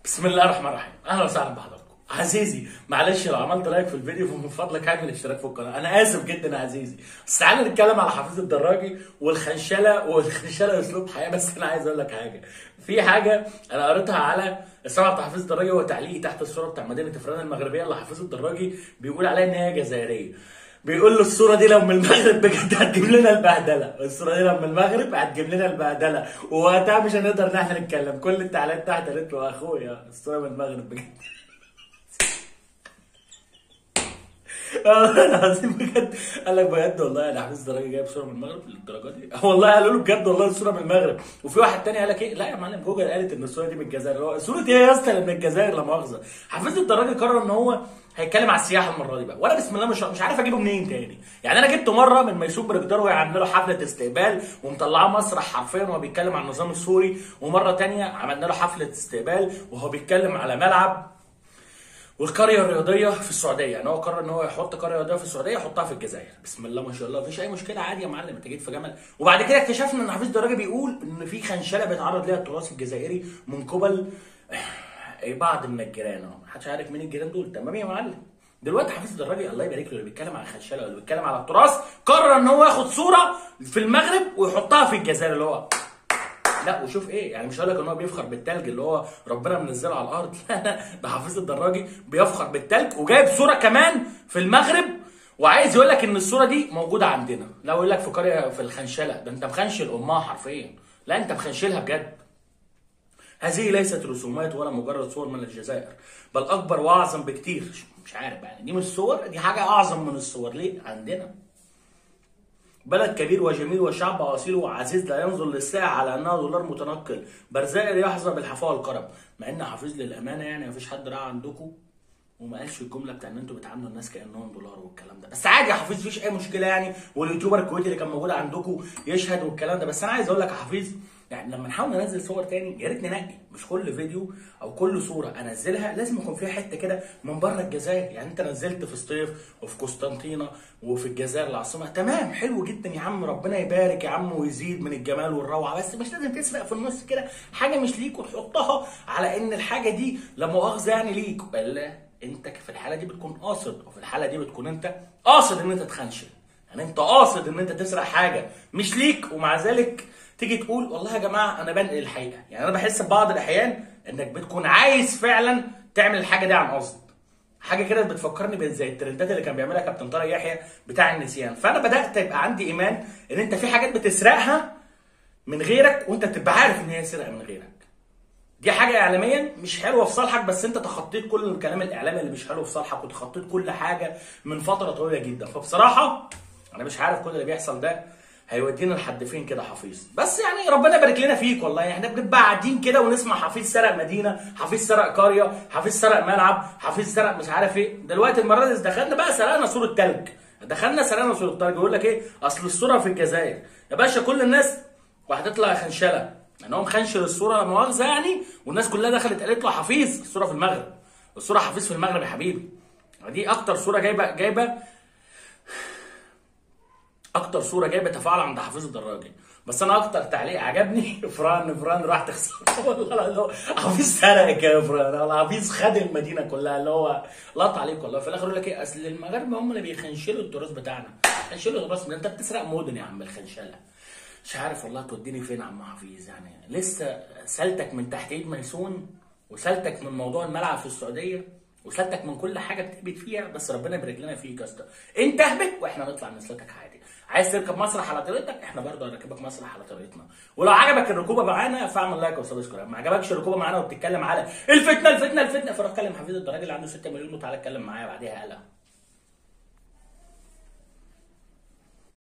بسم الله الرحمن الرحيم اهلا وسهلا بحضراتكم عزيزي معلش لو عملت لايك في الفيديو فمن فضلك اعمل اشتراك في القناه انا اسف جدا يا عزيزي بس تعالى نتكلم على حفيظ الدراجي والخنشله والخنشله اسلوب حياه بس انا عايز اقول لك حاجه في حاجه انا قريتها على الصفحه بتاع حفيظ الدراجي وتعليقي تحت الصوره بتاع مدينه فران المغربيه اللي حفيظ الدراجي بيقول عليها ان هي جزائريه بيقول له الصوره دي لو من المغرب بجد هتجيب لنا البهدله الصوره دي لو من المغرب هتجيب لنا البهدله ووقتها مش هنقدر ان احنا نتكلم كل التعليقات تحت قالت له اخويا الصوره من المغرب بجد والله العظيم بجد قال لك بجد والله انا حافظ درجه جايب صوره من المغرب للدرجه دي والله قالوا له بجد والله الصوره من المغرب وفي واحد تاني قال لك ايه لا يا معلم جوجل قالت ان الصوره دي من الجزائر هو صوره ايه يا اسطى اللي من الجزائر لا مؤاخذه حافظ الدراجي قرر ان هو هيتكلم على السياحه المره دي بقى وانا بسم الله مش مش عارف اجيبه منين تاني يعني انا جبته مره من ميسوق برجدار وهي عامله له حفله استقبال ومطلعاه مسرح حرفيا وهو بيتكلم عن النظام السوري ومره تانية عملنا له حفله استقبال وهو بيتكلم على ملعب والقريه الرياضيه في السعوديه يعني هو قرر ان هو يحط قريه رياضيه في السعوديه يحطها في الجزائر بسم الله ما شاء الله مفيش اي مشكله عادي يا معلم انت جيت في جمل وبعد كده اكتشفنا ان حفيظ دراجه بيقول ان في خنشله بيتعرض ليها التراث الجزائري من قبل بعض من الجيران اهو محدش عارف مين الجيران دول تمام يا معلم دلوقتي حفيظ الدراجي الله يبارك له اللي بيتكلم عن الخنشله واللي بيتكلم على التراث قرر ان هو ياخد صوره في المغرب ويحطها في الجزائر اللي هو لا وشوف ايه يعني مش هقول لك ان هو بيفخر بالتلج اللي هو ربنا منزله على الارض لا لا ده حفيظ الدراجي بيفخر بالتلج وجايب صوره كمان في المغرب وعايز يقول لك ان الصوره دي موجوده عندنا لا يقول لك في قريه في الخنشله ده انت مخنشل امها حرفيا لا انت مخنشلها بجد هذه ليست رسومات ولا مجرد صور من الجزائر بل اكبر واعظم بكتير مش عارف يعني دي مش صور دي حاجه اعظم من الصور ليه عندنا بلد كبير وجميل وشعب اصيل وعزيز لا ينظر للساعه على انها دولار متنقل برزائر يحظى بالحفاوه والكرم مع ان حافظ للامانه يعني مفيش حد راح عندكم وما قالش الجمله بتاع ان انتوا بتعاملوا الناس كانهم دولار والكلام ده بس عادي يا حفيظ مفيش اي مشكله يعني واليوتيوبر الكويتي اللي كان موجود عندكم يشهد والكلام ده بس انا عايز اقول لك يا حفيظ يعني لما نحاول ننزل صور تاني يا ريت ننقي مش كل فيديو او كل صوره انزلها لازم يكون فيها حته كده من بره الجزائر يعني انت نزلت في سطيف وفي قسطنطينه وفي الجزائر العاصمه تمام حلو جدا يا عم ربنا يبارك يا عم ويزيد من الجمال والروعه بس مش لازم تسرق في النص كده حاجه مش ليك وتحطها على ان الحاجه دي لا مؤاخذه يعني ليك الا انت في الحاله دي بتكون قاصد وفي الحاله دي بتكون انت قاصد ان انت تخنشل يعني انت قاصد ان انت تسرق حاجه مش ليك ومع ذلك تيجي تقول والله يا جماعه انا بنقل الحقيقه يعني انا بحس ببعض الاحيان انك بتكون عايز فعلا تعمل الحاجه دي عن قصد حاجه كده بتفكرني زي الترندات اللي كان بيعملها كابتن طارق يحيى بتاع النسيان فانا بدات يبقى عندي ايمان ان انت في حاجات بتسرقها من غيرك وانت بتبقى عارف ان هي سرقه من غيرك دي حاجه اعلاميا مش حلوه في صالحك بس انت تخطيت كل الكلام الاعلامي اللي مش حلو في صالحك وتخطيت كل حاجه من فتره طويله جدا فبصراحه انا مش عارف كل اللي بيحصل ده هيودينا لحد فين كده حفيظ بس يعني ربنا يبارك لنا فيك والله احنا بنبقى قاعدين كده ونسمع حفيظ سرق مدينه حفيظ سرق قريه حفيظ سرق ملعب حفيظ سرق مش عارف ايه دلوقتي المره دي دخلنا بقى سرقنا صوره تلج دخلنا سرقنا صوره تلج يقول لك ايه اصل الصوره في الجزائر يا باشا كل الناس وهتطلع خنشله يعني هو مخنشل الصوره لا مؤاخذه يعني والناس كلها دخلت قالت له حفيظ الصوره في المغرب الصوره حفيظ في المغرب يا حبيبي دي اكتر صوره جايبه جايبه اكتر صوره جايبه تفاعل عند حفيظ الدراجي بس انا اكتر تعليق عجبني فران فران راح تخسر والله اللي هو حفيظ سرقك يا فران والله حفيظ خد المدينه كلها اللي هو لط عليك والله في الاخر يقول لك ايه اصل المغاربه هم اللي بيخنشلوا التراث بتاعنا خنشلوا التراث انت بتسرق مدن يا عم الخنشله مش عارف والله توديني فين يا عم حفيظ يعني لسه سالتك من تحت ايد ميسون وسالتك من موضوع الملعب في السعوديه وسالتك من كل حاجه بتهبط فيها بس ربنا يبارك لنا فيك يا اسطى انت اهبط واحنا نطلع نسلكك عادي عايز تركب مسرح على طريقتك احنا برضه هنركبك مسرح على طريقتنا ولو عجبك الركوبه معانا فاعمل لايك وسبسكرايب ما عجبكش الركوبه معانا وبتتكلم على الفتنه الفتنه الفتنه فروح كلم حفيظ الدراجي اللي عنده 6 مليون وتعالى اتكلم معايا بعديها قلق